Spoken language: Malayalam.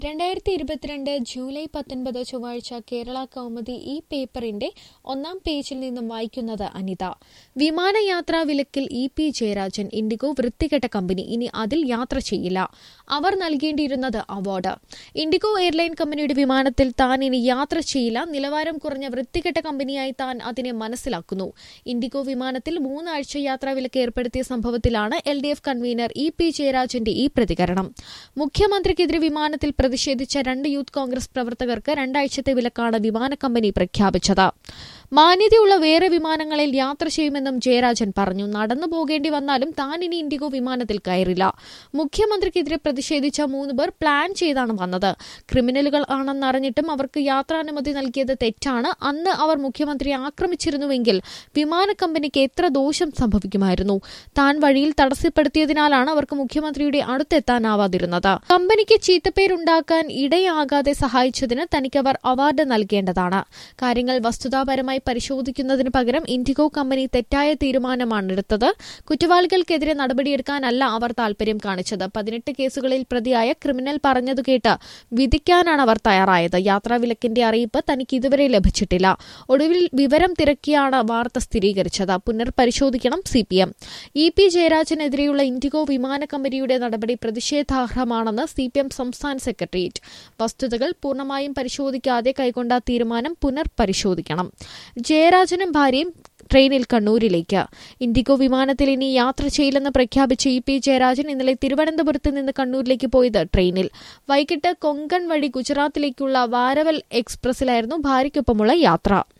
രണ്ടായിരത്തി ഇരുപത്തിരണ്ട് ജൂലൈ പത്തൊൻപത് ചൊവ്വാഴ്ച കേരള കൗമുദി ഈ പേപ്പറിന്റെ ഒന്നാം പേജിൽ നിന്നും വായിക്കുന്നത് അനിത വിമാനയാത്രാ വിലക്കിൽ ഇ പി ജയരാജൻ ഇൻഡിഗോ വൃത്തികെട്ട കമ്പനി ഇനി അതിൽ യാത്ര ചെയ്യില്ല അവർ നൽകേണ്ടിയിരുന്നത് അവാർഡ് ഇൻഡിഗോ എയർലൈൻ കമ്പനിയുടെ വിമാനത്തിൽ താൻ ഇനി യാത്ര ചെയ്യില്ല നിലവാരം കുറഞ്ഞ വൃത്തികെട്ട കമ്പനിയായി താൻ അതിനെ മനസ്സിലാക്കുന്നു ഇൻഡിഗോ വിമാനത്തിൽ മൂന്നാഴ്ച യാത്രാ വിലക്ക് ഏർപ്പെടുത്തിയ സംഭവത്തിലാണ് L D F convener E P ജയരാജന്റെ ഈ പ്രതികരണം മുഖ്യമന്ത്രിക്കെതിരെ വിമാനത്തിൽ പ്രതിഷേധിച്ച രണ്ട് യൂത്ത് കോൺഗ്രസ് പ്രവർത്തകർക്ക് രണ്ടാഴ്ചത്തെ വിലക്കാണ് വിമാന കമ്പനി പ്രഖ്യാപിച്ചത് മാന്യതയുള്ള വേറെ വിമാനങ്ങളിൽ യാത്ര ചെയ്യുമെന്നും ജയരാജൻ പറഞ്ഞു നടന്നു പോകേണ്ടി വന്നാലും താൻ ഇനി ഇൻഡിഗോ വിമാനത്തിൽ കയറില്ല മുഖ്യമന്ത്രിക്കെതിരെ പ്രതിഷേധിച്ച മൂന്ന് പേർ പ്ലാൻ ചെയ്താണ് വന്നത് ക്രിമിനലുകൾ ആണെന്നറിഞ്ഞിട്ടും അവർക്ക് യാത്രാനുമതി നൽകിയത് തെറ്റാണ് അന്ന് അവർ മുഖ്യമന്ത്രിയെ ആക്രമിച്ചിരുന്നുവെങ്കിൽ വിമാന കമ്പനിക്ക് എത്ര ദോഷം സംഭവിക്കുമായിരുന്നു താൻ വഴിയിൽ തടസ്സപ്പെടുത്തിയതിനാലാണ് അവർക്ക് മുഖ്യമന്ത്രിയുടെ അടുത്തെത്താനാവാതിരുന്നത് കമ്പനിക്ക് ചീത്തപ്പേരുണ്ടാക്കാൻ ഇടയാകാതെ സഹായിച്ചതിന് തനിക്കവർ അവാർഡ് നൽകേണ്ടതാണ് കാര്യങ്ങൾ വസ്തുതാപരമായി പരിശോധിക്കുന്നതിന് പകരം ഇൻഡിഗോ കമ്പനി തെറ്റായ തീരുമാനമാണ് എടുത്തത് കുറ്റവാളികൾക്കെതിരെ നടപടിയെടുക്കാനല്ല അവർ താൽപര്യം കാണിച്ചത് പതിനെട്ട് കേസുകളിൽ പ്രതിയായ ക്രിമിനൽ പറഞ്ഞതു കേട്ട് വിധിക്കാനാണ് അവർ തയ്യാറായത് യാത്രാവിലക്കിന്റെ അറിയിപ്പ് തനിക്ക് ഇതുവരെ ലഭിച്ചിട്ടില്ല ഒടുവിൽ വിവരം തിരക്കിയാണ് വാർത്ത സ്ഥിരീകരിച്ചത് പുനർപരിശോധിക്കണം C P M E P ജയരാജനെതിരെയുള്ള ഇൻഡിഗോ വിമാന കമ്പനിയുടെ നടപടി പ്രതിഷേധാർഹമാണെന്ന് സി പി എം സംസ്ഥാന സെക്രട്ടേറിയറ്റ് വസ്തുതകൾ പൂർണ്ണമായും പരിശോധിക്കാതെ കൈക്കൊണ്ട തീരുമാനം പുനർപരിശോധിക്കണം ജയരാജനും ഭാര്യയും ട്രെയിനിൽ കണ്ണൂരിലേക്ക് ഇൻഡിഗോ വിമാനത്തിൽ ഇനി യാത്ര ചെയ്യില്ലെന്ന് പ്രഖ്യാപിച്ച ഇ പി ജയരാജൻ ഇന്നലെ തിരുവനന്തപുരത്ത് നിന്ന് കണ്ണൂരിലേക്ക് പോയത് ട്രെയിനിൽ വൈകിട്ട് കൊങ്കൺ വഴി ഗുജറാത്തിലേക്കുള്ള വാരവൽ എക്സ്പ്രസിലായിരുന്നു ഭാര്യയ്ക്കൊപ്പമുള്ള യാത്ര